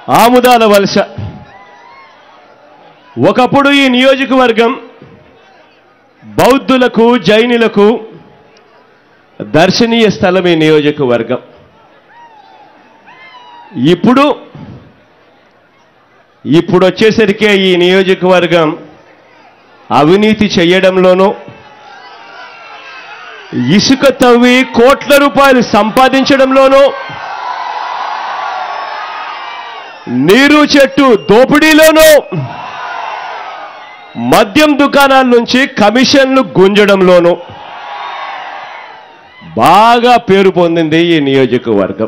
ఆముదాల వలస ఒకప్పుడు ఈ నియోజకవర్గం బౌద్ధులకు జైనులకు దర్శనీయ స్థలం ఈ నియోజకవర్గం ఇప్పుడు ఇప్పుడు వచ్చేసరికి ఈ నియోజకవర్గం అవినీతి చేయడంలోనూ ఇసుక తవ్వి కోట్ల రూపాయలు సంపాదించడంలోనూ నీరు చెట్టు దోపిడీలోనూ మద్యం దుకాణాల నుంచి కమిషన్లు గుంజడంలోనూ బాగా పేరు పొందింది ఈ నియోజకవర్గం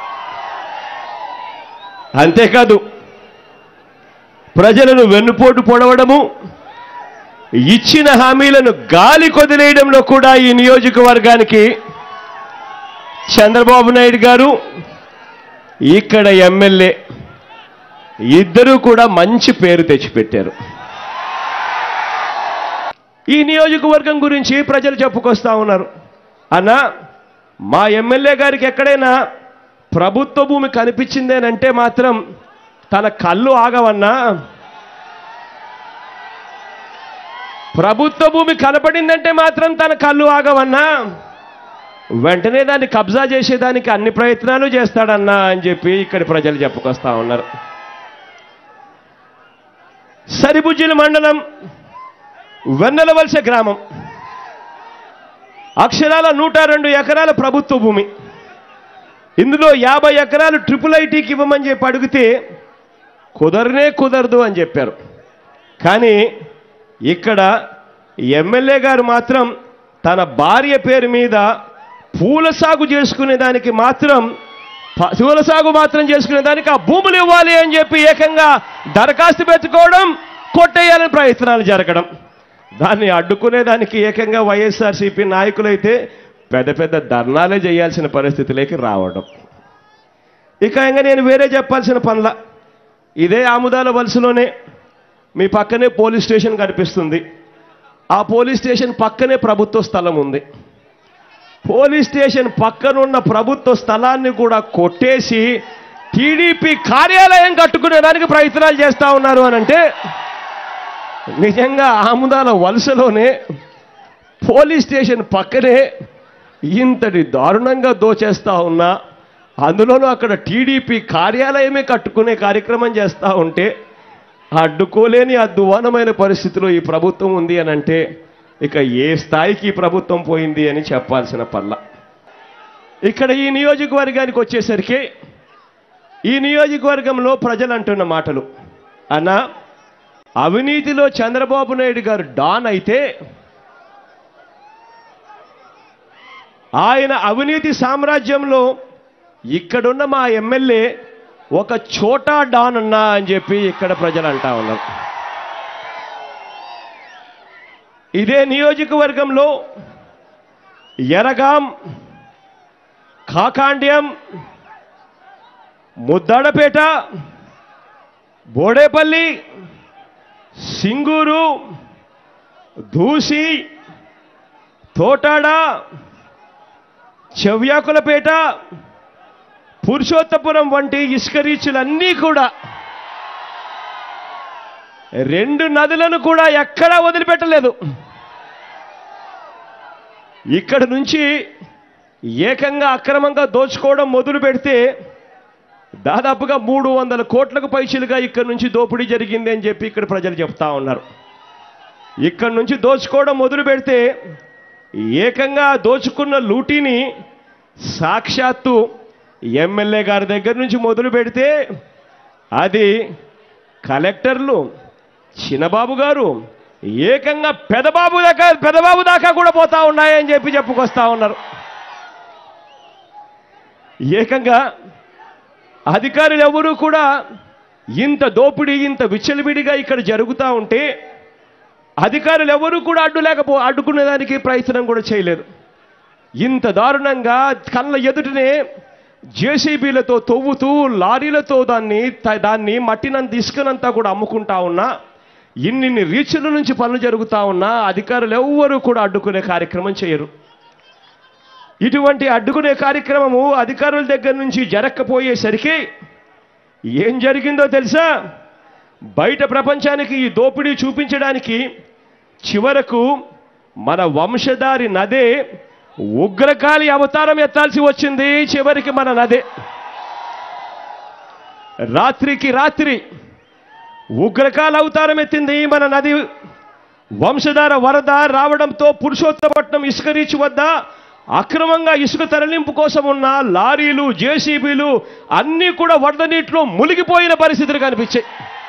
అంతేకాదు ప్రజలను వెన్నుపోటు పొడవడము ఇచ్చిన హామీలను గాలి కొదిలేయడంలో కూడా ఈ నియోజకవర్గానికి చంద్రబాబు నాయుడు గారు ఇక్కడ ఎమ్మెల్యే ఇద్దరూ కూడా మంచి పేరు తెచ్చిపెట్టారు ఈ నియోజకవర్గం గురించి ప్రజలు చెప్పుకొస్తా ఉన్నారు అన్నా మా ఎమ్మెల్యే గారికి ఎక్కడైనా ప్రభుత్వ భూమి కనిపించిందేనంటే మాత్రం తన కళ్ళు ఆగవన్నా ప్రభుత్వ భూమి కనపడిందంటే మాత్రం తన కళ్ళు ఆగవన్నా వెంటనే దాన్ని కబ్జా చేసేదానికి అన్ని ప్రయత్నాలు చేస్తాడన్నా అని చెప్పి ఇక్కడి ప్రజలు చెప్పుకొస్తా ఉన్నారు సరిబుజ్జిల మండలం వెన్నెలవలస గ్రామం అక్షరాల నూట రెండు ఎకరాల ప్రభుత్వ భూమి ఇందులో యాభై ఎకరాలు ట్రిపుల్ ఐటీకి ఇవ్వమని చెప్పి అడిగితే కుదరనే కుదరదు అని చెప్పారు కానీ ఇక్కడ ఎమ్మెల్యే గారు మాత్రం తన భార్య పేరు మీద పూల సాగు చేసుకునే దానికి మాత్రం ప- పూల సాగు మాత్రం చేసుకునే దానికి ఆ భూములు ఇవ్వాలి అని చెప్పి ఏకంగా దరఖాస్తు పెట్టుకోవడం కొట్టేయాలని ప్రయత్నాలు జరగడం దాన్ని అడ్డుకునేదానికి ఏకంగా వైఎస్ఆర్సీపీ నాయకులైతే పెద్ద పెద్ద ధర్నాలే చేయాల్సిన పరిస్థితిలోకి రావడం ఇక ఇంకా నేను వేరే చెప్పాల్సిన పనుల ఇదే ఆముదాల వలసలోనే మీ పక్కనే పోలీస్ స్టేషన్ కనిపిస్తుంది ఆ పోలీస్ స్టేషన్ పక్కనే ప్రభుత్వ స్థలం ఉంది పోలీస్ స్టేషన్ పక్కనున్న ప్రభుత్వ స్థలాన్ని కూడా కొట్టేసి టీడీపీ కార్యాలయం కట్టుకునేదానికి ప్రయత్నాలు చేస్తా ఉన్నారు అని అంటే నిజంగా ఆముదాల వలసలోనే పోలీస్ స్టేషన్ పక్కనే ఇంతటి దారుణంగా దోచేస్తా ఉన్నా అందులోనూ అక్కడ టీడీపీ కార్యాలయమే కట్టుకునే కార్యక్రమం చేస్తూ ఉంటే అడ్డుకోలేని అద్దువానమైన పరిస్థితిలో ఈ ప్రభుత్వం ఉంది అని అంటే ఇక ఏ స్థాయికి ఈ ప్రభుత్వం పోయింది అని చెప్పాల్సిన పల్ల ఇక్కడ ఈ నియోజకవర్గానికి వచ్చేసరికి ఈ నియోజకవర్గంలో ప్రజలు అంటున్న మాటలు అన్నా అవినీతిలో చంద్రబాబు నాయుడు గారు డాన్ అయితే ఆయన అవినీతి సామ్రాజ్యంలో ఇక్కడున్న మా ఎమ్మెల్యే ఒక చోటా డాన్ అన్నా అని చెప్పి ఇక్కడ ప్రజలు అంటా ఉన్నారు ఇదే నియోజకవర్గంలో ఎరగాం కాకాండ్యం ముద్దాడపేట బోడేపల్లి సింగూరు దూసి తోటాడ చెవ్యాకులపేట పురుషోత్తపురం వంటి ఇసుక రీచులన్నీ కూడా రెండు నదులను కూడా ఎక్కడా వదిలిపెట్టలేదు ఇక్కడ నుంచి ఏకంగా అక్రమంగా దోచుకోవడం మొదలు పెడితే దాదాపుగా మూడు వందల కోట్లకు పైసలుగా ఇక్కడ నుంచి దోపిడీ జరిగింది అని చెప్పి ఇక్కడ ప్రజలు చెప్తా ఉన్నారు ఇక్కడ నుంచి దోచుకోవడం మొదలు పెడితే ఏకంగా దోచుకున్న లూటీని సాక్షాత్తు ఎమ్మెల్యే గారి దగ్గర నుంచి మొదలు పెడితే అది కలెక్టర్లు చిన్నబాబు గారు ఏకంగా పెదబాబు దాకా పెదబాబు దాకా కూడా పోతా ఉన్నాయని చెప్పి చెప్పుకొస్తా ఉన్నారు ఏకంగా అధికారులు ఎవరూ కూడా ఇంత దోపిడీ ఇంత విచ్చలవిడిగా ఇక్కడ జరుగుతూ ఉంటే అధికారులు ఎవరూ కూడా అడ్డు లేకపో అడ్డుకునేదానికి ప్రయత్నం కూడా చేయలేదు ఇంత దారుణంగా కళ్ళ ఎదుటనే జేసీబీలతో తవ్వుతూ లారీలతో దాన్ని త- దాన్ని మట్టినంత ఇసుకనంతా కూడా అమ్ముకుంటా ఉన్నా ఇన్నిన్ని రీచుల నుంచి పనులు జరుగుతూ ఉన్నా అధికారులు ఎవ్వరూ కూడా అడ్డుకునే కార్యక్రమం చేయరు ఇటువంటి అడ్డుకునే కార్యక్రమము అధికారుల దగ్గర నుంచి జరగకపోయేసరికి ఏం జరిగిందో తెలుసా బయట ప్రపంచానికి ఈ దోపిడీ చూపించడానికి చివరకు మన వంశధారి నదే ఉగ్రకాళి అవతారం ఎత్తాల్సి వచ్చింది చివరికి మన నదే రాత్రికి రాత్రి ఉగ్రకాల అవతారం ఎత్తింది మన నది వంశధార వరద రావడంతో పురుషోత్తపట్నం ఇసుక రీచ్ వద్ద అక్రమంగా ఇసుక తరలింపు కోసం ఉన్న లారీలు జేసీబీలు అన్నీ కూడా వరద నీటిలో మునిగిపోయిన పరిస్థితులు కనిపించాయి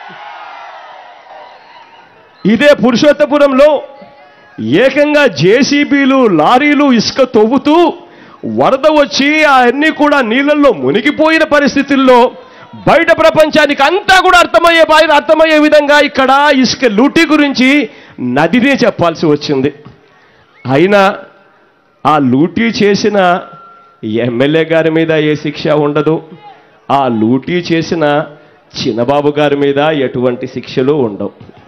ఇదే పురుషోత్తపురంలో ఏకంగా జేసీబీలు లారీలు ఇసుక తవ్వుతూ వరద వచ్చి అన్నీ కూడా నీళ్ళల్లో మునిగిపోయిన పరిస్థితుల్లో బయట ప్రపంచానికి అంతా కూడా అర్థమయ్యే బాయి అర్థమయ్యే విధంగా ఇక్కడ ఇసుక లూటీ గురించి నదినే చెప్పాల్సి వచ్చింది అయినా ఆ లూటీ చేసిన ఎమ్మెల్యే గారి మీద ఏ శిక్ష ఉండదు ఆ లూటీ చేసిన చిన్నబాబు గారి మీద ఎటువంటి శిక్షలు ఉండవు